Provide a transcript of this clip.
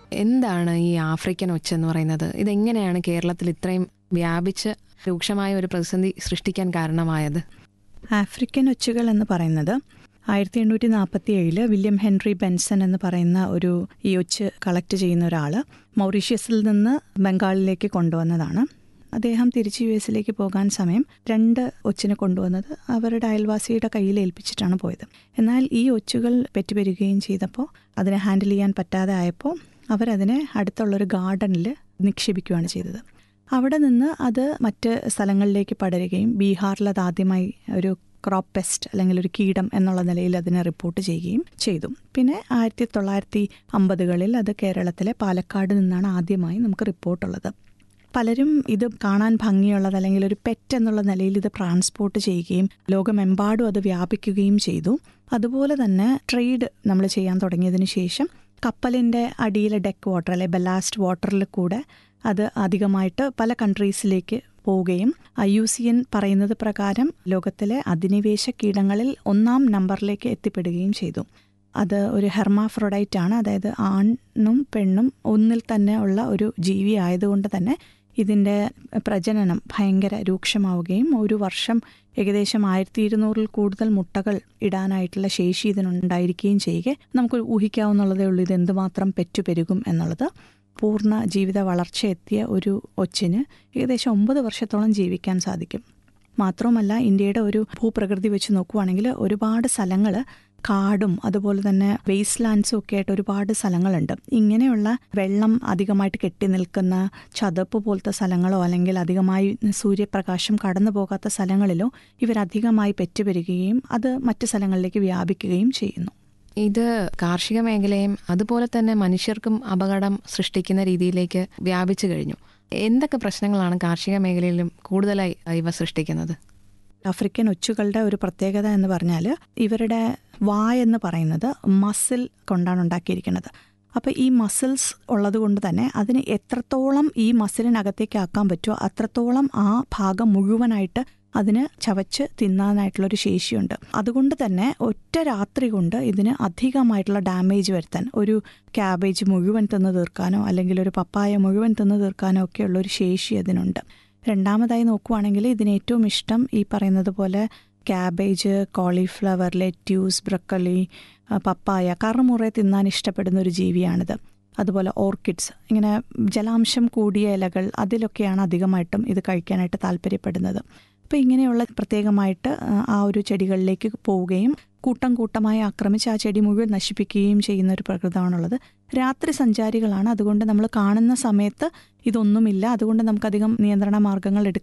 എന്താണ് ഈ ആഫ്രിക്കൻ ഒച്ച എന്ന് പറയുന്നത് ഇതെങ്ങനെയാണ് കേരളത്തിൽ ഇത്രയും വ്യാപിച്ച് രൂക്ഷമായ ഒരു പ്രതിസന്ധി സൃഷ്ടിക്കാൻ കാരണമായത് ആഫ്രിക്കൻ ഒച്ചുകൾ എന്ന് പറയുന്നത് ആയിരത്തി എണ്ണൂറ്റി നാൽപ്പത്തി ഏഴില് വില്യം ഹെൻറി ബെൻസൺ എന്ന് പറയുന്ന ഒരു ഈ ഒച്ച് കളക്ട് ചെയ്യുന്ന ഒരാൾ മൗറീഷ്യസിൽ നിന്ന് ബംഗാളിലേക്ക് കൊണ്ടുവന്നതാണ് അദ്ദേഹം തിരിച്ച് യു എസിലേക്ക് പോകാൻ സമയം രണ്ട് ഒച്ചിനെ കൊണ്ടുവന്നത് അവരുടെ അയൽവാസിയുടെ കയ്യിൽ ഏൽപ്പിച്ചിട്ടാണ് പോയത് എന്നാൽ ഈ ഒച്ചുകൾ പെറ്റുപെരുകയും ചെയ്തപ്പോൾ അതിനെ ഹാൻഡിൽ ചെയ്യാൻ പറ്റാതെ ആയപ്പോൾ അവരതിനെ അടുത്തുള്ളൊരു ഗാർഡനിൽ നിക്ഷേപിക്കുകയാണ് ചെയ്തത് അവിടെ നിന്ന് അത് മറ്റ് സ്ഥലങ്ങളിലേക്ക് പടരുകയും ബീഹാറിൽ അത് ആദ്യമായി ഒരു ക്രോപ്പ് പെസ്റ്റ് അല്ലെങ്കിൽ ഒരു കീടം എന്നുള്ള നിലയിൽ അതിനെ റിപ്പോർട്ട് ചെയ്യുകയും ചെയ്തു പിന്നെ ആയിരത്തി തൊള്ളായിരത്തി അമ്പതുകളിൽ അത് കേരളത്തിലെ പാലക്കാട് നിന്നാണ് ആദ്യമായി നമുക്ക് റിപ്പോർട്ടുള്ളത് പലരും ഇത് കാണാൻ ഭംഗിയുള്ളത് അല്ലെങ്കിൽ ഒരു പെറ്റ് എന്നുള്ള നിലയിൽ ഇത് ട്രാൻസ്പോർട്ട് ചെയ്യുകയും ലോകമെമ്പാടും അത് വ്യാപിക്കുകയും ചെയ്തു അതുപോലെ തന്നെ ട്രേഡ് നമ്മൾ ചെയ്യാൻ തുടങ്ങിയതിന് ശേഷം കപ്പലിൻ്റെ അടിയിലെ ഡെക്ക് വാട്ടർ അല്ലെ ബലാസ്റ്റ് വാട്ടറിൽ കൂടെ അത് അധികമായിട്ട് പല കൺട്രീസിലേക്ക് പോവുകയും ഐ യു സി എൻ പറയുന്നത് പ്രകാരം ലോകത്തിലെ അധിനിവേശ കീടങ്ങളിൽ ഒന്നാം നമ്പറിലേക്ക് എത്തിപ്പെടുകയും ചെയ്തു അത് ഒരു ഹെർമാഫ്രൊഡൈറ്റ് ആണ് അതായത് ആണും പെണ്ണും ഒന്നിൽ തന്നെ ഉള്ള ഒരു ജീവി ആയതുകൊണ്ട് തന്നെ ഇതിൻ്റെ പ്രജനനം ഭയങ്കര രൂക്ഷമാവുകയും ഒരു വർഷം ഏകദേശം ആയിരത്തി ഇരുന്നൂറിൽ കൂടുതൽ മുട്ടകൾ ഇടാനായിട്ടുള്ള ശേഷി ഇതിനുണ്ടായിരിക്കുകയും ചെയ്യുക നമുക്ക് ഊഹിക്കാവുന്നുള്ളതേ ഉള്ളൂ ഇത് എന്തുമാത്രം പെറ്റുപെരുകും എന്നുള്ളത് പൂർണ്ണ ജീവിത വളർച്ച എത്തിയ ഒരു ഒച്ചിന് ഏകദേശം ഒമ്പത് വർഷത്തോളം ജീവിക്കാൻ സാധിക്കും മാത്രവുമല്ല ഇന്ത്യയുടെ ഒരു ഭൂപ്രകൃതി വെച്ച് നോക്കുവാണെങ്കിൽ ഒരുപാട് സ്ഥലങ്ങൾ കാടും അതുപോലെ തന്നെ വേസ്റ്റ് ലാൻഡ്സും ഒക്കെ ആയിട്ട് ഒരുപാട് സ്ഥലങ്ങളുണ്ട് ഇങ്ങനെയുള്ള വെള്ളം അധികമായിട്ട് കെട്ടി നിൽക്കുന്ന ചതുപ്പ് പോലത്തെ സ്ഥലങ്ങളോ അല്ലെങ്കിൽ അധികമായി സൂര്യപ്രകാശം കടന്നു പോകാത്ത സ്ഥലങ്ങളിലോ ഇവരധികമായി പെറ്റുപെരുകയും അത് മറ്റ് സ്ഥലങ്ങളിലേക്ക് വ്യാപിക്കുകയും ചെയ്യുന്നു ഇത് കാർഷിക മേഖലയും അതുപോലെ തന്നെ മനുഷ്യർക്കും അപകടം സൃഷ്ടിക്കുന്ന രീതിയിലേക്ക് വ്യാപിച്ചു കഴിഞ്ഞു എന്തൊക്കെ പ്രശ്നങ്ങളാണ് കാർഷിക മേഖലയിലും കൂടുതലായി ഇവ സൃഷ്ടിക്കുന്നത് ആഫ്രിക്കൻ ഒച്ചുകളുടെ ഒരു പ്രത്യേകത എന്ന് പറഞ്ഞാൽ ഇവരുടെ വാ എന്ന് പറയുന്നത് മസിൽ കൊണ്ടാണ് ഉണ്ടാക്കിയിരിക്കുന്നത് അപ്പോൾ ഈ മസിൽസ് ഉള്ളത് കൊണ്ട് തന്നെ അതിന് എത്രത്തോളം ഈ മസിലിനകത്തേക്ക് ആക്കാൻ പറ്റുമോ അത്രത്തോളം ആ ഭാഗം മുഴുവനായിട്ട് അതിന് ചവച്ച് തിന്നാനായിട്ടുള്ളൊരു ശേഷിയുണ്ട് അതുകൊണ്ട് തന്നെ ഒറ്റ രാത്രി കൊണ്ട് ഇതിന് അധികമായിട്ടുള്ള ഡാമേജ് വരുത്താൻ ഒരു ക്യാബേജ് മുഴുവൻ തിന്ന് തീർക്കാനോ അല്ലെങ്കിൽ ഒരു പപ്പായ മുഴുവൻ തിന്ന് തീർക്കാനോ ഒക്കെയുള്ള ഒരു ശേഷി അതിനുണ്ട് രണ്ടാമതായി നോക്കുവാണെങ്കിൽ ഇതിന് ഏറ്റവും ഇഷ്ടം ഈ പറയുന്നത് പോലെ ക്യാബേജ് കോളിഫ്ലവർ ലെറ്റ്യൂസ് ബ്രക്കലി പപ്പായ കറുമുറ തിന്നാൻ ഇഷ്ടപ്പെടുന്ന ഒരു ജീവിയാണിത് അതുപോലെ ഓർക്കിഡ്സ് ഇങ്ങനെ ജലാംശം കൂടിയ ഇലകൾ അതിലൊക്കെയാണ് അധികമായിട്ടും ഇത് കഴിക്കാനായിട്ട് താല്പര്യപ്പെടുന്നത് അപ്പോൾ ഇങ്ങനെയുള്ള പ്രത്യേകമായിട്ട് ആ ഒരു ചെടികളിലേക്ക് പോവുകയും കൂട്ടം കൂട്ടമായി ആക്രമിച്ച് ആ ചെടി മുഴുവൻ നശിപ്പിക്കുകയും ചെയ്യുന്ന ഒരു പ്രകൃതമാണുള്ളത് രാത്രി സഞ്ചാരികളാണ് അതുകൊണ്ട് നമ്മൾ കാണുന്ന സമയത്ത് ഇതൊന്നുമില്ല അതുകൊണ്ട് നമുക്കധികം നിയന്ത്രണ മാർഗങ്ങൾ എടുക്കാൻ